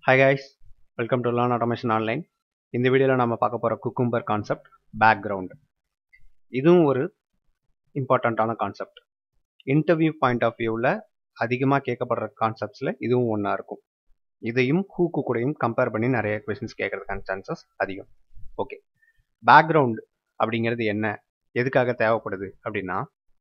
hi guys welcome to learn automation online இந்த வீடியோவில் நம்ம பார்க்க போகிற குக்கும்பர் கான்செப்ட் பேக்ரவுண்ட் இதுவும் ஒரு இம்பார்ட்டண்ட்டான கான்செப்ட் இன்டர்வியூ பாயிண்ட் ஆஃப் வியூவில் அதிகமாக கேட்கப்படுற கான்செப்ட்ஸில் இதுவும் ஒன்றா இருக்கும் இதையும் ஹூக்கு கூடயும் கம்பேர் பண்ணி நிறைய கொஷின்ஸ் கேட்கறதுக்கான சான்சஸ் அதிகம் ஓகே பேக்ரவுண்ட் அப்படிங்கிறது என்ன எதுக்காக தேவைப்படுது அப்படின்னா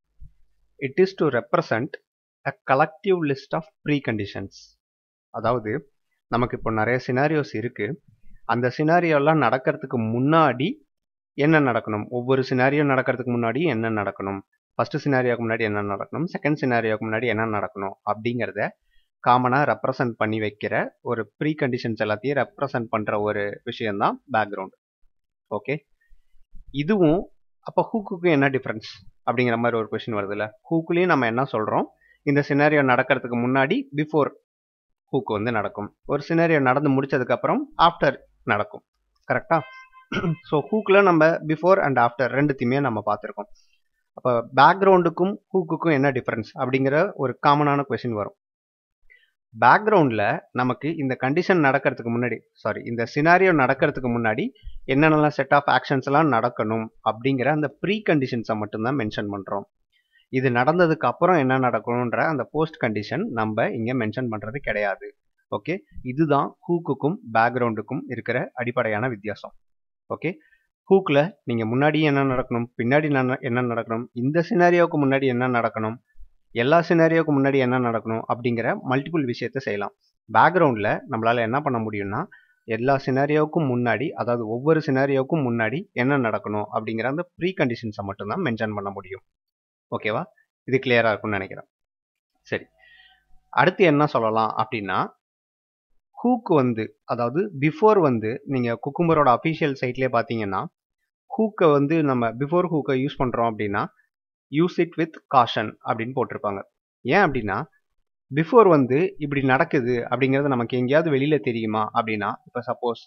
it is to represent a collective list of pre conditions அதாவது நமக்கு இப்போ நிறைய சினாரியோஸ் இருக்கு அந்த சினாரியோலாம் நடக்கிறதுக்கு முன்னாடி என்ன நடக்கணும் ஒவ்வொரு சினாரியோ நடக்கிறதுக்கு முன்னாடி என்ன நடக்கணும் ஃபர்ஸ்ட் சினாரியோக்கு முன்னாடி என்ன நடக்கணும் செகண்ட் சினாரியோக்கு முன்னாடி என்ன நடக்கணும் அப்படிங்கிறத காமனாக ரெப்ரசன்ட் பண்ணி வைக்கிற ஒரு ப்ரீ கண்டிஷன்ஸ் எல்லாத்தையும் ரெப்ரசன்ட் பண்ணுற ஒரு விஷயம்தான் பேக்ரவுண்ட் ஓகே இதுவும் அப்போ ஹூக்குக்கும் என்ன டிஃப்ரென்ஸ் அப்படிங்கிற மாதிரி ஒரு கொஷின் வருதுல்ல ஹூக்குலேயும் நம்ம என்ன சொல்கிறோம் இந்த சினாரியோ நடக்கிறதுக்கு முன்னாடி பிஃபோர் ஹூக் வந்து நடக்கும் ஒரு சினாரியோ நடந்து முடிச்சதுக்கப்புறம் ஆஃப்டர் நடக்கும் கரெக்டா ஸோ ஹூக்கில் நம்ம பிஃபோர் அண்ட் ஆஃப்டர் ரெண்டுத்தையுமே நம்ம பார்த்துருக்கோம் அப்போ பேக்ரவுண்டுக்கும் ஹூக்குக்கும் என்ன டிஃப்ரென்ஸ் அப்படிங்கிற ஒரு காமனான கொஷின் வரும் பேக்ரவுண்டில் நமக்கு இந்த கண்டிஷன் நடக்கிறதுக்கு முன்னாடி சாரி இந்த சினாரியோ நடக்கிறதுக்கு முன்னாடி என்னென்னலாம் செட் ஆஃப் ஆக்ஷன்ஸ் எல்லாம் நடக்கணும் அப்படிங்கிற அந்த ப்ரீ கண்டிஷன்ஸை மட்டும்தான் மென்ஷன் பண்ணுறோம் இது நடந்ததுக்கு அப்புறம் என்ன நடக்கணுன்ற அந்த போஸ்ட் கண்டிஷன் நம்ம இங்கே மென்ஷன் பண்ணுறது கிடையாது ஓகே இதுதான் ஹூக்குக்கும் பேக்ரவுண்டுக்கும் இருக்கிற அடிப்படையான வித்தியாசம் ஓகே ஹூக்கில் நீங்கள் முன்னாடி என்ன நடக்கணும் பின்னாடி என்ன நடக்கணும் இந்த சினாரியோவுக்கு முன்னாடி என்ன நடக்கணும் எல்லா சினாரியோவுக்கு முன்னாடி என்ன நடக்கணும் அப்படிங்கிற மல்டிபிள் விஷயத்த செய்யலாம் பேக்ரவுண்டில் நம்மளால் என்ன பண்ண முடியும்னா எல்லா சினாரியோவுக்கும் முன்னாடி அதாவது ஒவ்வொரு சினாரியோவுக்கும் முன்னாடி என்ன நடக்கணும் அப்படிங்கிற அந்த ப்ரீ கண்டிஷன்ஸை மட்டும்தான் மென்ஷன் பண்ண முடியும் ஓகேவா இது கிளியராக இருக்கும்னு நினைக்கிறேன் சரி அடுத்து என்ன சொல்லலாம் அப்படின்னா ஹூக் வந்து அதாவது பிஃபோர் வந்து நீங்கள் குக்கும்பரோட அஃபிஷியல் சைட்லேயே பார்த்தீங்கன்னா ஹூக்கை வந்து நம்ம பிஃபோர் ஹூக்கை யூஸ் பண்ணுறோம் அப்படின்னா யூஸ் இட் வித் காஷன் அப்படின்னு போட்டிருப்பாங்க ஏன் அப்படின்னா பிஃபோர் வந்து இப்படி நடக்குது அப்படிங்கிறது நமக்கு எங்கேயாவது வெளியில் தெரியுமா அப்படின்னா இப்போ சப்போஸ்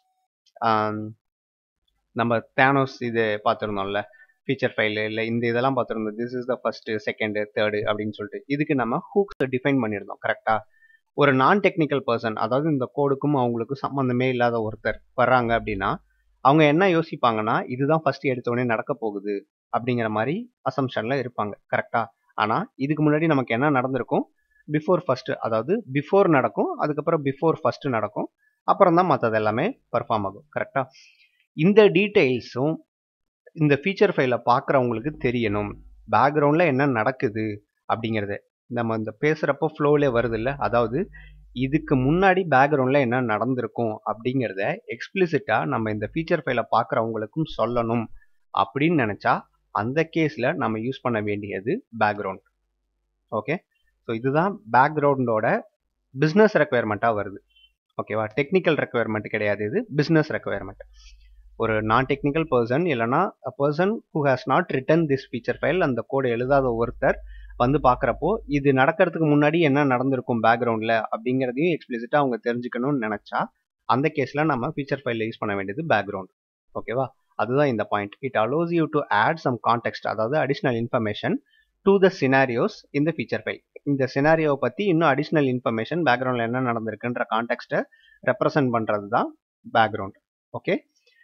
நம்ம தேனோஸ் இது பார்த்துருந்தோம்ல ஃபீச்சர் ஃபைலு இல்லை இந்த இதெல்லாம் பார்த்துருந்தோம் this is the first second third அப்படின்னு சொல்லிட்டு இதுக்கு நம்ம ஹூக்ஸை டிஃபைன் பண்ணியிருந்தோம் கரெக்டாக ஒரு நான் டெக்னிக்கல் பர்சன் அதாவது இந்த கோடுக்கும் அவங்களுக்கும் சம்மந்தமே இல்லாத ஒருத்தர் வர்றாங்க அப்படின்னா அவங்க என்ன யோசிப்பாங்கன்னா இதுதான் ஃபர்ஸ்ட் எடுத்தோடனே நடக்க போகுது அப்படிங்கிற மாதிரி அசம்ஷனில் இருப்பாங்க கரெக்டாக ஆனால் இதுக்கு முன்னாடி நமக்கு என்ன நடந்திருக்கும் பிஃபோர் ஃபர்ஸ்ட் அதாவது பிஃபோர் நடக்கும் அதுக்கப்புறம் பிஃபோர் ஃபர்ஸ்ட் நடக்கும் அப்புறம் தான் மற்றது எல்லாமே பர்ஃபார்ம் ஆகும் கரெக்டாக இந்த டீட்டெயில்ஸும் இந்த ஃபீச்சர் ஃபைலை பார்க்குறவங்களுக்கு தெரியணும் பேக்ரவுண்டில் என்ன நடக்குது அப்படிங்கிறது நம்ம இந்த பேசுகிறப்போ ஃப்ளோவிலே வருது இல்லை அதாவது இதுக்கு முன்னாடி பேக்ரவுண்டில் என்ன நடந்திருக்கும் அப்படிங்கிறத எக்ஸ்பிளிசிட்டாக நம்ம இந்த ஃபீச்சர் ஃபைலை பார்க்குறவங்களுக்கும் சொல்லணும் அப்படின்னு நினச்சா அந்த கேஸில் நம்ம யூஸ் பண்ண வேண்டியது பேக்ரவுண்ட் ஓகே ஸோ இதுதான் பேக்ரவுண்டோட பிஸ்னஸ் ரெக்குயர்மெண்ட்டாக வருது ஓகேவா டெக்னிக்கல் ரெக்குயர்மெண்ட் கிடையாது இது பிஸ்னஸ் ரெக்குயர்மெண்ட் ஒரு நான் டெக்னிக்கல் பர்சன் இல்லைனா a person who has not written this feature file அந்த கோடை எழுதாத ஒருத்தர் வந்து பார்க்குறப்போ இது நடக்கிறதுக்கு முன்னாடி என்ன நடந்திருக்கும் பேக்ரவுண்டில் அப்படிங்கிறதையும் எக்ஸ்பிளிசிட்டாக அவங்க தெரிஞ்சுக்கணும்னு நினச்சா அந்த கேஸில் நம்ம ஃபீச்சர் ஃபைலில் யூஸ் பண்ண வேண்டியது பேக்ரவுண்ட் ஓகேவா அதுதான் இந்த point it allows you to add some context அதாவது additional information to the scenarios இந்த ஃபீச்சர் ஃபைல் இந்த சினாரியோவை பற்றி இன்னும் அடிஷ்னல் இன்ஃபர்மேஷன் பேக்ரவுண்டில் என்ன நடந்திருக்குன்ற கான்டெக்ட்டை ரெப்ரசன்ட் பண்ணுறது தான் background okay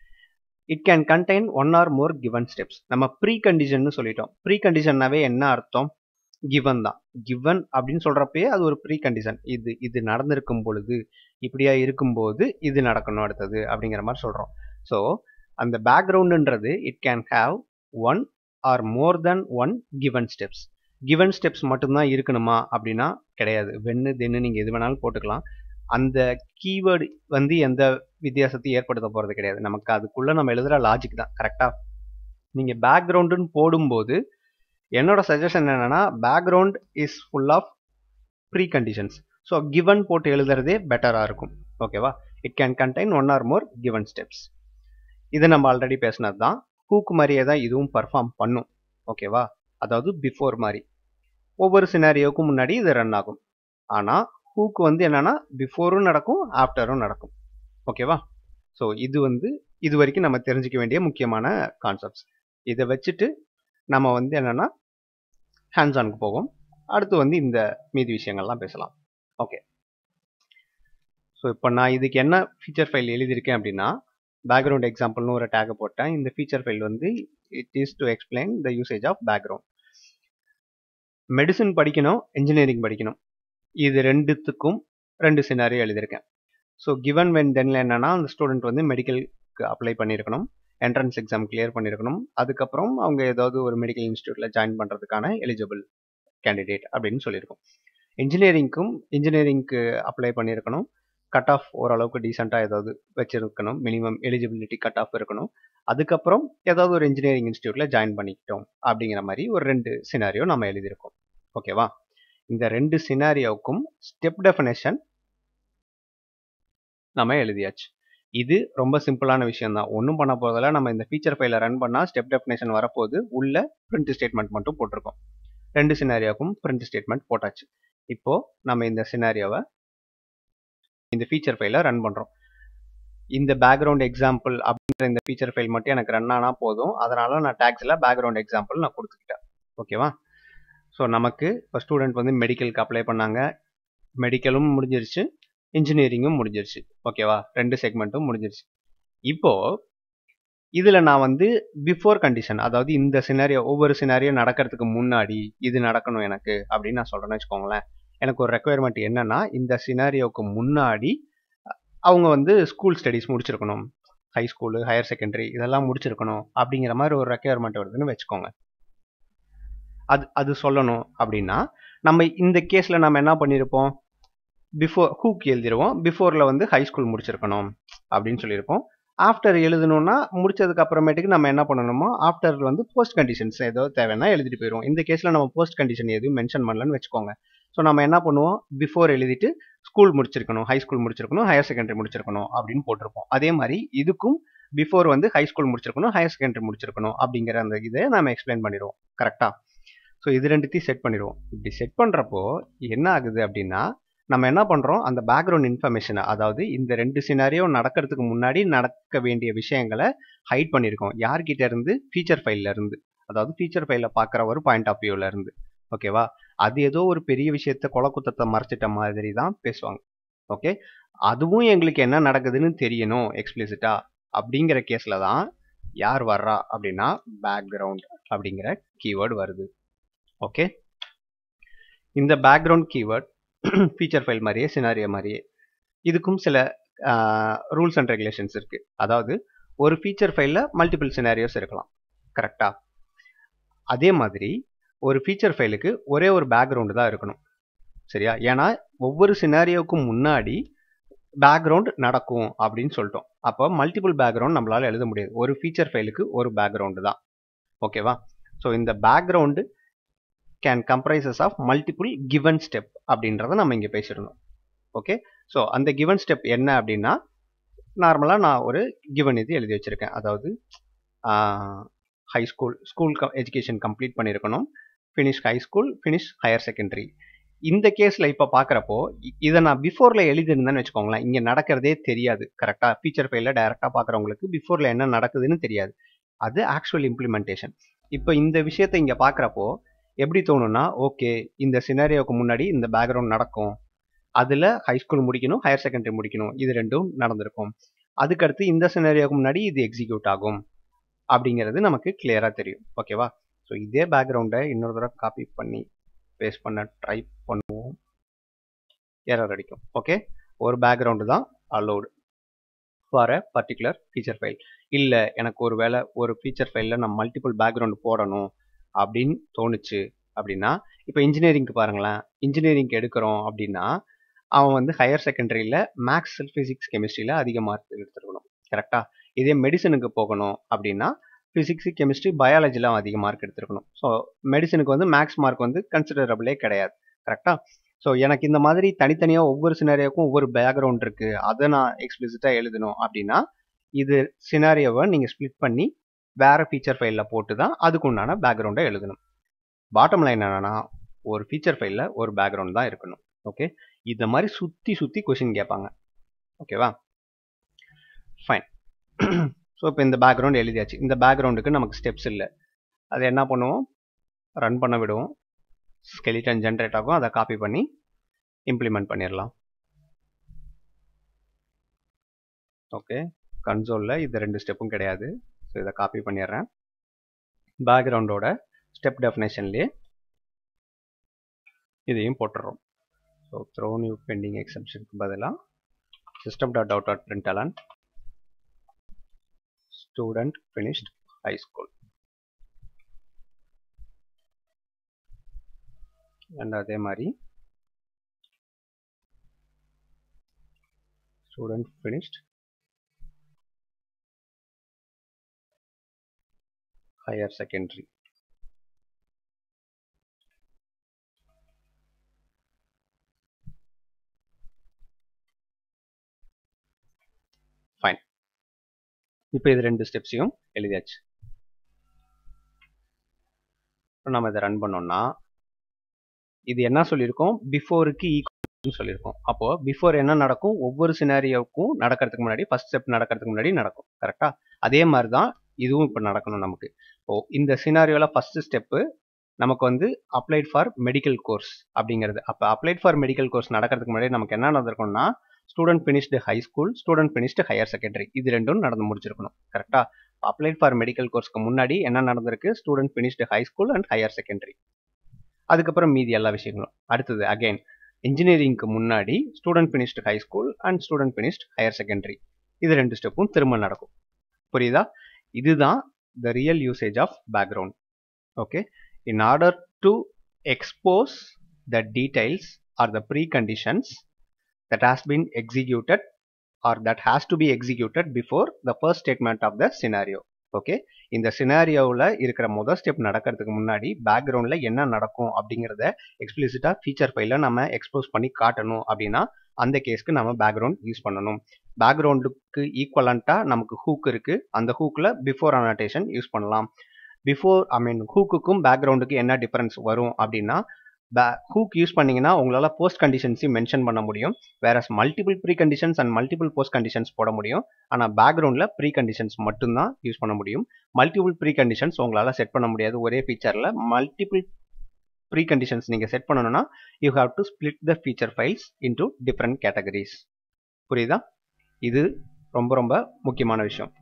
it can contain one or more given steps நம்ம ப்ரீ கண்டிஷன் சொல்லிட்டோம் ப்ரீ கண்டிஷன்னாவே என்ன அர்த்தம் கிவன் தான் கிவன் அப்படின்னு சொல்றப்பயே அது ஒரு ப்ரீ கண்டிஷன் இது இது நடந்திருக்கும் பொழுது இப்படியா இருக்கும்போது இது நடக்கணும் அடுத்தது அப்படிங்கிற மாதிரி சொல்றோம் ஸோ அந்த பேக்ரவுண்டுன்றது it can have one or more then one given steps given steps மட்டும்தான் இருக்கணுமா அப்படின்னா கிடையாது வென்னு தென்னு நீங்கள் எது வேணாலும் போட்டுக்கலாம் அந்த கீவேர்டு வந்து எந்த வித்தியாசத்தையும் ஏற்படுத்த போகிறது கிடையாது நமக்கு அதுக்குள்ளே நம்ம எழுதுகிற லாஜிக் தான் கரெக்டாக நீங்கள் பேக்ரவுண்டுன்னு போடும்போது என்னோட சஜஷன் என்னன்னா background is full of pre conditions so given போட்டு எழுதுறதே பெட்டராக இருக்கும் ஓகேவா it can contain one or more given steps இது நம்ம ஆல்ரெடி பேசினது தான் ஹூக் மாதிரியே தான் இதுவும் பர்ஃபார்ம் பண்ணும் ஓகேவா அதாவது பிஃபோர் மாதிரி ஒவ்வொரு சினாரியோவுக்கும் முன்னாடி இது ரன் ஆகும் ஆனால் ஹூக் வந்து என்னன்னா பிஃபோரும் நடக்கும் ஆஃப்டரும் நடக்கும் ஓகேவா ஸோ இது வந்து இது வரைக்கும் நம்ம தெரிஞ்சுக்க வேண்டிய முக்கியமான கான்செப்ட்ஸ் இதை வச்சுட்டு நம்ம வந்து என்னன்னா ஹேண்ட்ஸ் ஆனுக்கு போவோம் அடுத்து வந்து இந்த மீதி விஷயங்கள்லாம் பேசலாம் ஓகே ஸோ இப்போ நான் இதுக்கு என்ன ஃபீச்சர் ஃபைல் எழுதியிருக்கேன் அப்படின்னா பேக்ரவுண்ட் எக்ஸாம்பிள்னு ஒரு டேகை போட்டேன் இந்த ஃபீச்சர் ஃபைல் வந்து it is to explain the usage of background medicine படிக்கணும் இன்ஜினியரிங் படிக்கணும் இது ரெண்டுத்துக்கும் ரெண்டு சினாரியோ எழுதியிருக்கேன் ஸோ கிவன் வென் தென்ல என்னன்னா அந்த ஸ்டூடெண்ட் வந்து மெடிக்கலுக்கு அப்ளை பண்ணியிருக்கணும் என்ட்ரன்ஸ் எக்ஸாம் கிளியர் பண்ணியிருக்கணும் அதுக்கப்புறம் அவங்க ஏதாவது ஒரு மெடிக்கல் இன்ஸ்டியூட்ல ஜாயின் பண்ணுறதுக்கான எலிஜிபிள் கேண்டிடேட் அப்படின்னு சொல்லியிருக்கோம் இன்ஜினியரிங்க்கும் இன்ஜினியரிங்க்கு அப்ளை பண்ணியிருக்கணும் கட் ஆஃப் ஓரளவுக்கு டீசெண்டாக ஏதாவது வச்சிருக்கணும் மினிமம் எலிஜிபிலிட்டி கட் ஆஃப் இருக்கணும் அதுக்கப்புறம் ஏதாவது ஒரு இன்ஜினியரிங் இன்ஸ்டியூட்ல ஜாயின் பண்ணிக்கிட்டோம் அப்படிங்கிற மாதிரி ஒரு ரெண்டு சினாரியோ நம்ம எழுதியிருக்கோம் ஓகேவா இந்த ரெண்டு சினாரியோவுக்கும் ஸ்டெப் டெஃபினேஷன் நம்ம எழுதியாச்சு இது ரொம்ப சிம்பிளான விஷயம் தான் ஒன்றும் பண்ண போதில்ல நம்ம இந்த ஃபீச்சர் ஃபைலை ரன் பண்ணால் ஸ்டெப் டெஃபினேஷன் வரப்போது உள்ள பிரிண்ட் ஸ்டேட்மெண்ட் மட்டும் போட்டிருக்கோம் ரெண்டு சினாரியோவுக்கும் பிரிண்ட் ஸ்டேட்மெண்ட் போட்டாச்சு இப்போ நம்ம இந்த சினாரியோவை இந்த ஃபீச்சர் ஃபைலை ரன் பண்ணுறோம் இந்த பேக்ரவுண்ட் எக்ஸாம்பிள் அப்படிங்கிற இந்த ஃபீச்சர் ஃபைல் மட்டும் எனக்கு ரன் ஆனால் போதும் அதனால நான் டேக்ஸில் பேக்ரவுண்ட் எக்ஸாம்பிள் நான் கொடுத்துக்கிட்டேன் ஓகேவா ஸோ நமக்கு இப்போ ஸ்டூடெண்ட் வந்து மெடிக்கலுக்கு அப்ளை பண்ணாங்க மெடிக்கலும் முடிஞ்சிருச்சு இன்ஜினியரிங்கும் முடிஞ்சிருச்சு ஓகேவா ரெண்டு செக்மெண்ட்டும் முடிஞ்சிருச்சு இப்போ இதில் நான் வந்து பிஃபோர் கண்டிஷன் அதாவது இந்த சினாரியோ ஒவ்வொரு சினாரியோ நடக்கிறதுக்கு முன்னாடி இது நடக்கணும் எனக்கு அப்படின்னு நான் சொல்கிறேன்னு வச்சுக்கோங்களேன் எனக்கு ஒரு ரெக்குயர்மெண்ட் என்னன்னா இந்த சினாரியோவுக்கு முன்னாடி அவங்க வந்து ஸ்கூல் ஸ்டடீஸ் முடிச்சிருக்கணும் ஹை ஸ்கூலு ஹையர் செகண்டரி இதெல்லாம் முடிச்சிருக்கணும் அப்படிங்கிற மாதிரி ஒரு ரெக்குயர்மெண்ட் வருதுன்னு வச்சுக்கோங்க அது அது சொல்லணும் அப்படின்னா நம்ம இந்த கேஸில் நம்ம என்ன பண்ணியிருப்போம் பிஃபோர் ஹூக் எழுதிருவோம் பிஃபோரில் வந்து ஹை ஸ்கூல் முடிச்சிருக்கணும் அப்படின்னு சொல்லியிருப்போம் ஆஃப்டர் எழுதணும்னா முடிச்சதுக்கு அப்புறமேட்டுக்கு நம்ம என்ன பண்ணணுமோ ஆஃப்டர் வந்து போஸ்ட் கண்டிஷன்ஸ் ஏதோ தேவைன்னா எழுதிட்டு போயிடுவோம் இந்த கேஸில் நம்ம போஸ்ட் கண்டிஷன் எதுவும் மென்ஷன் பண்ணலன்னு வச்சுக்கோங்க ஸோ நம்ம என்ன பண்ணுவோம் பிஃபோர் எழுதிட்டு ஸ்கூல் முடிச்சிருக்கணும் ஹை ஸ்கூல் முடிச்சிருக்கணும் ஹையர் செகண்டரி முடிச்சிருக்கணும் அப்படின்னு போட்டிருப்போம் அதே மாதிரி இதுக்கும் பிஃபோர் வந்து ஹை ஸ்கூல் முடிச்சிருக்கணும் ஹையர் செகண்டரி முடிச்சிருக்கணும் அப்படிங்கிற அந்த இதை நம்ம எக்ஸ்பிளைன் பண்ணிடுவோம் கரெக்டாக ஸோ இது ரெண்டுத்தையும் செட் பண்ணிடுவோம் இப்படி செட் பண்ணுறப்போ என்ன ஆகுது அப்படின்னா நம்ம என்ன பண்ணுறோம் அந்த பேக்ரவுண்ட் இன்ஃபர்மேஷனை அதாவது இந்த ரெண்டு சினாரியோ நடக்கிறதுக்கு முன்னாடி நடக்க வேண்டிய விஷயங்களை ஹைட் பண்ணியிருக்கோம் யார்கிட்ட இருந்து ஃபீச்சர் ஃபைல்ல இருந்து அதாவது ஃபீச்சர் ஃபைலில் பார்க்குற ஒரு பாயிண்ட் ஆஃப் வியூவில் இருந்து ஓகேவா அது ஏதோ ஒரு பெரிய விஷயத்த குலக்குத்தத்தை மறைச்சிட்ட மாதிரி தான் பேசுவாங்க ஓகே அதுவும் எங்களுக்கு என்ன நடக்குதுன்னு தெரியணும் எக்ஸ்பிளிசிட்டா அப்படிங்கிற கேஸில் தான் யார் வர்றா அப்படின்னா பேக்ரவுண்ட் அப்படிங்கிற கீவேர்டு வருது ஓகே இந்த பேக்ரவுண்ட் கீவேர்ட் ஃபீச்சர் ஃபைல் மாதிரியே சினாரியோ மாதிரியே இதுக்கும் சில ரூல்ஸ் அண்ட் ரெகுலேஷன்ஸ் இருக்கு அதாவது ஒரு ஃபீச்சர் ஃபைலில் மல்டிபிள் சினாரியோஸ் இருக்கலாம் கரெக்டா அதே மாதிரி ஒரு ஃபீச்சர் ஃபைலுக்கு ஒரே ஒரு பேக்ரவுண்டு தான் இருக்கணும் சரியா ஏன்னா ஒவ்வொரு சினாரியோவுக்கும் முன்னாடி பேக்ரவுண்ட் நடக்கும் அப்படின்னு சொல்லிட்டோம் அப்போ மல்டிபிள் பேக்ரவுண்ட் நம்மளால எழுத முடியாது ஒரு ஃபீச்சர் ஃபைலுக்கு ஒரு பேக்ரவுண்டு தான் ஓகேவா ஸோ இந்த background can comprises of multiple given step அப்படின்றத நம்ம இங்கே பேசியிருந்தோம் ஓகே ஸோ அந்த கிவன் ஸ்டெப் என்ன அப்படின்னா நார்மலாக நான் ஒரு கிவன் இது எழுதி வச்சுருக்கேன் அதாவது high school school education complete பண்ணியிருக்கணும் finish high school finish higher secondary இந்த கேஸில் இப்போ பார்க்குறப்போ இதை நான் பிஃபோரில் எழுதியிருந்தேன்னு வச்சுக்கோங்களேன் இங்கே நடக்கிறதே தெரியாது கரெக்டாக ஃபீச்சர் ஃபைலில் டைரெக்டாக பார்க்குறவங்களுக்கு பிஃபோரில் என்ன நடக்குதுன்னு தெரியாது அது ஆக்சுவல் இம்ப்ளிமெண்டேஷன் இப்போ இந்த விஷயத்தை இங்கே பார்க்குறப்போ எப்படி தோணும்னா ஓகே இந்த சினாரியோவுக்கு முன்னாடி இந்த பேக்ரவுண்ட் நடக்கும் அதில் ஹை ஸ்கூல் முடிக்கணும் ஹையர் செகண்டரி முடிக்கணும் இது ரெண்டும் நடந்திருக்கும் அதுக்கடுத்து இந்த சினாரியோவுக்கு முன்னாடி இது எக்ஸிக்யூட் ஆகும் அப்படிங்கிறது நமக்கு கிளியராக தெரியும் ஓகேவா ஸோ இதே பேக்ரவுண்டை இன்னொரு தடவை காப்பி பண்ணி பேஸ்ட் பண்ண ட்ரை பண்ணுவோம் எரர் அடிக்கும் ஓகே ஒரு பேக்ரவுண்டு தான் allowed for a particular feature file இல்லை எனக்கு ஒரு வேலை ஒரு ஃபீச்சர் ஃபைலில் நான் மல்டிபிள் பேக்ரவுண்டு போடணும் அப்படின்னு தோணுச்சு அப்படின்னா இப்போ இன்ஜினியரிங்க்கு பாருங்களேன் இன்ஜினியரிங்க்கு எடுக்கிறோம் அப்படின்னா அவன் வந்து ஹையர் செகண்டரியில் மேக்ஸ் ஃபிசிக்ஸ் கெமிஸ்ட்ரியில் அதிக மார்க் எடுத்துருக்கணும் கரெக்டாக இதே மெடிசனுக்கு போகணும் அப்படின்னா ஃபிசிக்ஸ் கெமிஸ்ட்ரி பயாலஜிலாம் அதிக மார்க் எடுத்துருக்கணும் ஸோ மெடிசனுக்கு வந்து மேக்ஸ் மார்க் வந்து கன்சிடரபிளே கிடையாது கரெக்டாக ஸோ எனக்கு இந்த மாதிரி தனித்தனியாக ஒவ்வொரு சினாரியோக்கும் ஒவ்வொரு பேக்ரவுண்ட் இருக்குது அதை நான் எக்ஸ்பிளிசிட்டாக எழுதணும் அப்படின்னா இது சினாரியோவை நீங்கள் ஸ்ப்ளிட் பண்ணி வேற ஃபீச்சர் ஃபைலில் போட்டு தான் அதுக்கு உண்டான பேக்ரவுண்டை எழுதணும் பாட்டம் லைன் என்னன்னா ஒரு ஃபீச்சர் ஃபைலில் ஒரு பேக்ரவுண்ட் தான் இருக்கணும் ஓகே இந்த மாதிரி சுற்றி சுற்றி கொஷின் கேட்பாங்க ஓகேவா ஃபைன் ஸோ இப்போ இந்த பேக்ரவுண்ட் எழுதியாச்சு இந்த பேக்ரவுண்டுக்கு நமக்கு ஸ்டெப்ஸ் இல்லை அதை என்ன பண்ணுவோம் ரன் பண்ண விடுவோம் ஸ்கெலிட்டன் ஜென்ரேட் ஆகும் அதை காப்பி பண்ணி இம்ப்ளிமெண்ட் பண்ணிடலாம் ஓகே கன்சோலில் இது ரெண்டு ஸ்டெப்பும் கிடையாது ஸோ இதை காப்பி பண்ணிடுறேன் பேக்ரவுண்டோட ஸ்டெப் டெஃபினேஷன்லேயே இதையும் போட்டுடுறோம் ஸோ த்ரோ நியூ பெண்டிங் எக்ஸப்ஷனுக்கு பதிலாக system dot out dot println student finished high school and அதே மாதிரி student finished higher secondary fine இப்போ இது ரெண்டு ஸ்டெப்ஸையும் எழுதியாச்சு நம்ம இதை ரன் பண்ணோம்னா இது என்ன சொல்லியிருக்கோம் பிஃபோருக்கு ஈக்குவல் சொல்லியிருக்கோம் அப்போ பிஃபோர் என்ன நடக்கும் ஒவ்வொரு சினாரியோவுக்கும் நடக்கிறதுக்கு முன்னாடி ஃபர்ஸ்ட் ஸ்டெப் நடக்கிறதுக்கு முன்னாடி நடக்கும் கரெக்டா அதே மாதிரி தான் இதுவும் இப்போ நடக்கணும் நமக்கு ஓ இந்த சினாரியோவில் ஃபர்ஸ்ட் ஸ்டெப்பு நமக்கு வந்து அப்ளைட் ஃபார் மெடிக்கல் கோர்ஸ் அப்படிங்கிறது அப்போ அப்ளைட் ஃபார் மெடிக்கல் கோர்ஸ் நடக்கிறதுக்கு முன்னாடி நமக்கு என்ன நடந்திருக்கும்னா student finished high school student finished higher secondary இது ரெண்டும் நடந்து முடிச்சிருக்கணும் கரெக்டா அப்ளைட் ஃபார் மெடிக்கல் கோர்ஸ்க்கு முன்னாடி என்ன நடந்திருக்கு student finished high school and higher secondary அதுக்கப்புறம் மீதி எல்லா விஷயங்களும் அடுத்தது அகைன் இன்ஜினியரிங்க்கு முன்னாடி student finished high school and student finished higher secondary இது ரெண்டு ஸ்டெப்பும் திரும்ப நடக்கும் புரியுதா இதுதான் the real usage of background okay in order to expose the details are the preconditions that has been executed or that has to be executed before the first statement of the scenario okay இந்த சினாரியோவில் இருக்கிற முதல் step நடக்கிறதுக்கு முன்னாடி பேக்ரவுண்டில் என்ன நடக்கும் அப்படிங்கிறத எக்ஸ்பிளிசிட்டாக ஃபீச்சர் ஃபைலில் நம்ம எக்ஸ்போஸ் பண்ணி காட்டணும் அப்படின்னா அந்த கேஸ்க்கு நம்ம பேக்ரவுண்ட் யூஸ் பண்ணணும் பேக்ரவுண்டுக்கு ஈக்குவலண்ட்டாக நமக்கு ஹூக் இருக்குது அந்த ஹூக்கில் பிஃபோர் அனோட்டேஷன் யூஸ் பண்ணலாம் பிஃபோர் ஐ மீன் ஹூக்குக்கும் பேக்ரவுண்டுக்கு என்ன டிஃபரன்ஸ் வரும் அப்படின்னா ஹூக் யூஸ் பண்ணீங்கன்னா உங்களால் போஸ்ட் கண்டிஷன்ஸையும் மென்ஷன் பண்ண முடியும் வேற multiple preconditions and multiple postconditions போட முடியும் ஆனால் பேக்ரவுண்டில் ப்ரீ கண்டிஷன்ஸ் மட்டும்தான் யூஸ் பண்ண முடியும் மல்டிபிள் ப்ரீ கண்டிஷன்ஸ் உங்களால் செட் பண்ண முடியாது ஒரே ஃபீச்சரில் மல்டிபிள் ப்ரீ கண்டிஷன்ஸ் நீங்கள் செட் பண்ணணும்னா you have to split the feature files into different categories புரியுதா இது ரொம்ப ரொம்ப முக்கியமான விஷயம்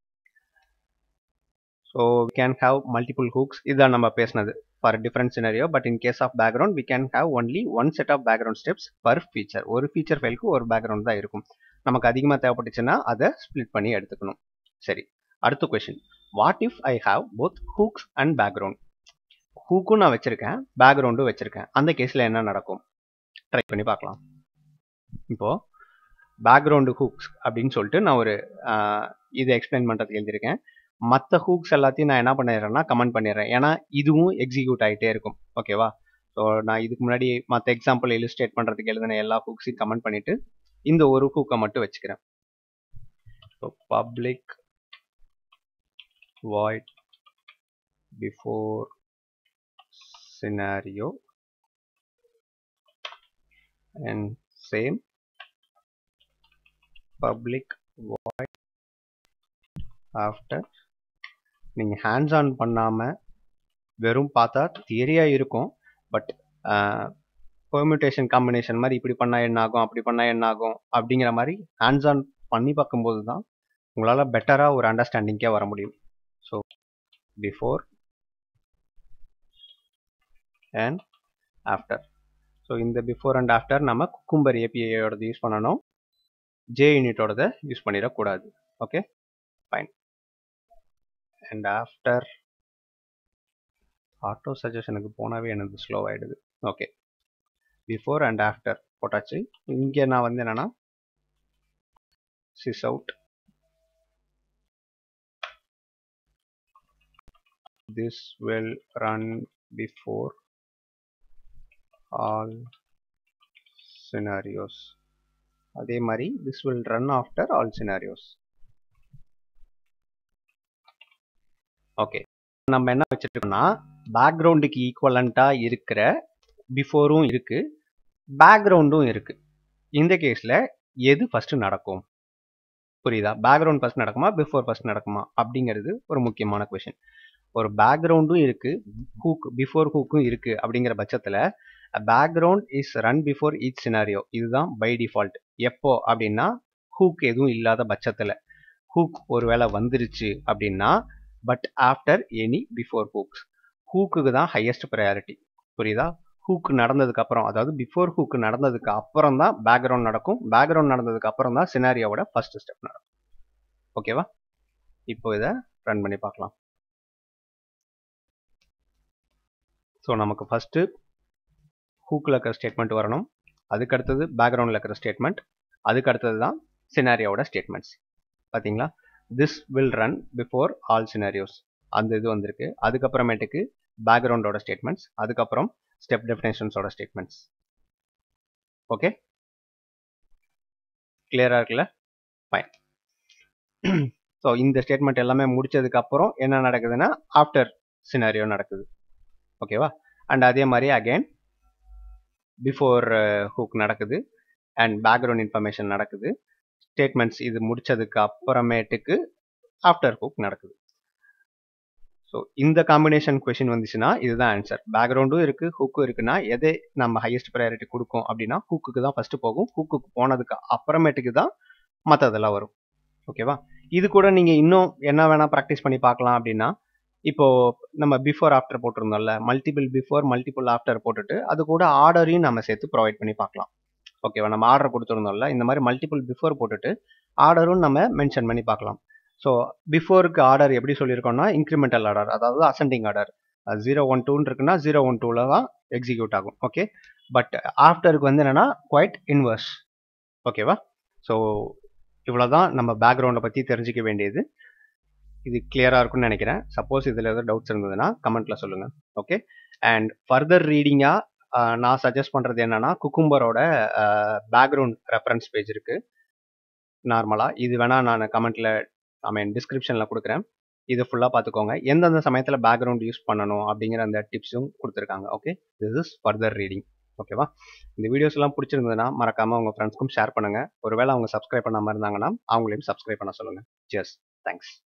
so we can have multiple hooks இதுதான் நம்ம பேசினது for different scenario but in case of background we can have only one set of background steps per feature ஒரு ஃபீச்சர் ஃபைலுக்கு ஒரு பேக்ரவுண்ட் தான் இருக்கும் நமக்கு அதிகமாக தேவைப்பட்டுச்சுன்னா அதை ஸ்ப்ளிட் பண்ணி எடுத்துக்கணும் சரி அடுத்த question what if I have both hooks and background ஹூக்கும் நான் வச்சிருக்கேன் பேக்ரவுண்டும் வச்சிருக்கேன் அந்த கேஸில் என்ன நடக்கும் ட்ரை பண்ணி பார்க்கலாம் இப்போ பேக்ரவுண்டு ஹூக்ஸ் அப்படின்னு சொல்லிட்டு நான் ஒரு இதை எக்ஸ்பிளைன் பண்ணுறதுக்கு எழுதியிருக்கேன் மற்ற ஹூக்ஸ் எல்லாத்தையும் நான் என்ன பண்ணிடுறேன்னா கமெண்ட் பண்ணிடுறேன் ஏன்னா இதுவும் எக்ஸிக்யூட் ஆகிட்டே இருக்கும் ஓகேவா ஸோ நான் இதுக்கு முன்னாடி மற்ற எக்ஸாம்பிள் இலிஸ்ட்ரேட் பண்ணுறதுக்கு எழுதின எல்லா ஹூக்ஸையும் கமெண்ட் பண்ணிவிட்டு இந்த ஒரு ஹூக்கை மட்டும் வச்சுக்கிறேன் so public void before scenario and same public void after நீங்கள் ஹேண்ட்ஸ் ஆன் பண்ணாமல் வெறும் பார்த்தா தியரியாக இருக்கும் பட் பெர்மிட்டேஷன் காம்பினேஷன் மாதிரி இப்படி பண்ணால் என்ன ஆகும் அப்படி பண்ணால் என்ன ஆகும் அப்படிங்கிற மாதிரி ஹேண்ட்ஸ் ஆன் பண்ணி பார்க்கும்போது தான் உங்களால் பெட்டராக ஒரு அண்டர்ஸ்டாண்டிங்கே வர முடியும் so before and after so இந்த பிஃபோர் அண்ட் ஆஃப்டர் நம்ம குக்கும்பர் ஏபிஐயோடது யூஸ் பண்ணணும் ஜே யூனிட்டோடத யூஸ் பண்ணிடக்கூடாது okay fine and after auto சஜஷனுக்கு போனாவே எனக்கு ஸ்லோ ஆகிடுது ஓகே பிஃபோர் அண்ட் ஆஃப்டர் போட்டாச்சு இங்கே நான் வந்து என்னென்னா sys out this will run before all scenarios அதே மாதிரி this will run after all scenarios okay நம்ம என்ன வச்சுருக்கோம்னா பேக்ரவுண்டுக்கு ஈக்குவலண்ட்டாக இருக்கிற பிஃபோரும் இருக்கு பேக்ரவுண்டும் இருக்கு இந்த கேஸில் எது ஃபர்ஸ்ட் நடக்கும் புரியுதா பேக்ரவுண்ட் ஃபர்ஸ்ட் நடக்குமா பிஃபோர் ஃபர்ஸ்ட் நடக்குமா அப்படிங்கிறது ஒரு முக்கியமான கொஷின் ஒரு பேக்ரவுண்டும் இருக்கு ஹூக் பிஃபோர் ஹூக்கும் இருக்கு அப்படிங்கிற பட்சத்தில் background is run before each scenario இதுதான் பை டிஃபால்ட் எப்போ அப்படின்னா ஹூக் எதுவும் இல்லாத பட்சத்தில் ஹூக் ஒருவேளை வந்துருச்சு அப்படின்னா but after any before hooks ஹூக்குக்கு தான் ஹையஸ்ட் ப்ரையாரிட்டி புரியுதா ஹூக் நடந்ததுக்கு அப்புறம் அதாவது பிஃபோர் ஹூக் நடந்ததுக்கு அப்புறம் தான் பேக்ரவுண்ட் நடக்கும் பேக்ரவுண்ட் நடந்ததுக்கு அப்புறம் தான் சினாரியோட ஃபர்ஸ்ட் ஸ்டெப் நடக்கும் ஓகேவா இப்போ இதை ரன் பண்ணி பார்க்கலாம் ஸோ நமக்கு ஃபஸ்ட்டு ஹூக்கில் இருக்கிற ஸ்டேட்மெண்ட் வரணும் அதுக்கு அடுத்தது பேக்ரவுண்டில் இருக்கிற ஸ்டேட்மெண்ட் அதுக்கு அடுத்தது தான் சினாரியோட ஸ்டேட்மெண்ட்ஸ் பார்த்தீங்களா this will run before all scenarios அந்த இது வந்திருக்கு அதுக்கப்புறமேட்டுக்கு பேக்ரவுண்டோட ஸ்டேட்மெண்ட்ஸ் அதுக்கப்புறம் ஸ்டெப் டெஃபினேஷன்ஸோட ஸ்டேட்மெண்ட்ஸ் ஓகே கிளியராக இருக்குல்ல ஃபைன் ஸோ இந்த ஸ்டேட்மெண்ட் எல்லாமே முடிச்சதுக்கு அப்புறம் என்ன நடக்குதுன்னா ஆஃப்டர் சினாரியோ நடக்குது ஓகேவா அண்ட் அதே மாதிரி அகைன் பிஃபோர் ஹூக் நடக்குது அண்ட் பேக்ரவுண்ட் இன்ஃபர்மேஷன் நடக்குது ஸ்டேட்மெண்ட்ஸ் இது முடிச்சதுக்கு அப்புறமேட்டுக்கு ஆஃப்டர் ஹூக் நடக்குது ஸோ இந்த காம்பினேஷன் கொஷின் வந்துச்சுன்னா இதுதான் ஆன்சர் பேக்ரவுண்டும் இருக்கு ஹூக்கும் இருக்குன்னா எதை நம்ம ஹையஸ்ட் ப்ரையாரிட்டி கொடுக்கும் அப்படின்னா ஹூக்குக்கு தான் ஃபர்ஸ்ட் போகும் ஹூக்குக்கு போனதுக்கு அப்புறமேட்டுக்கு தான் மற்றதெல்லாம் வரும் ஓகேவா இது கூட நீங்க இன்னும் என்ன வேணா ப்ராக்டிஸ் பண்ணி பார்க்கலாம் அப்படின்னா இப்போ நம்ம பிஃபோர் ஆஃப்டர் போட்டிருந்தோம்ல மல்டிபிள் பிஃபோர் மல்டிபிள் ஆஃப்டர் போட்டுட்டு அது கூட ஆர்டரையும் நம்ம சேர்த்து ப்ரொவைட் பண்ணி பார்க்கலாம் ஓகேவா நம்ம ஆர்டர் கொடுத்துருந்தோம்ல இந்த மாதிரி மல்டிபிள் பிஃபோர் போட்டுட்டு ஆர்டரும் நம்ம மென்ஷன் பண்ணி பார்க்கலாம் ஸோ பிஃபோருக்கு ஆர்டர் எப்படி சொல்லியிருக்கோம்னா இன்க்ரிமெண்டல் ஆர்டர் அதாவது அசெண்டிங் ஆர்டர் ஜீரோ ஒன் டூன்னு இருக்குன்னா ஜீரோ ஒன் டூவில் தான் எக்ஸிக்யூட் ஆகும் ஓகே பட் ஆஃப்டருக்கு வந்து என்னென்னா குவைட் இன்வர்ஸ் ஓகேவா ஸோ இவ்வளோதான் நம்ம பேக்ரவுண்டை பற்றி தெரிஞ்சிக்க வேண்டியது இது கிளியராக இருக்கும்னு நினைக்கிறேன் சப்போஸ் இதில் ஏதாவது டவுட்ஸ் இருந்ததுன்னா கமெண்ட்டில் சொல்லுங்கள் ஓகே அண்ட் ஃபர்தர் ரீடிங்காக நான் சஜஸ்ட் பண்ணுறது என்னென்னா குக்கும்பரோட பேக்ரவுண்ட் ரெஃபரன்ஸ் பேஜ் இருக்குது நார்மலாக இது வேணால் நான் கமெண்ட்டில் ஐ மீன் டிஸ்கிரிப்ஷனில் கொடுக்குறேன் இது ஃபுல்லாக பார்த்துக்கோங்க எந்தெந்த சமயத்தில் பேக்ரவுண்ட் யூஸ் பண்ணணும் அப்படிங்கிற அந்த டிப்ஸும் கொடுத்துருக்காங்க okay this is further reading ஓகேவா இந்த வீடியோஸ் எல்லாம் பிடிச்சிருந்ததுன்னா மறக்காமல் உங்கள் ஃப்ரெண்ட்ஸ்க்கும் ஷேர் பண்ணுங்கள் ஒருவேளை அவங்க சப்ஸ்கிரைப் பண்ணாமல் இருந்தாங்கன்னா அவங்களையும் சப்ஸ்கிரைப் பண்ண சொல்லுங்கள் ஜெஸ் தேங்க்ஸ்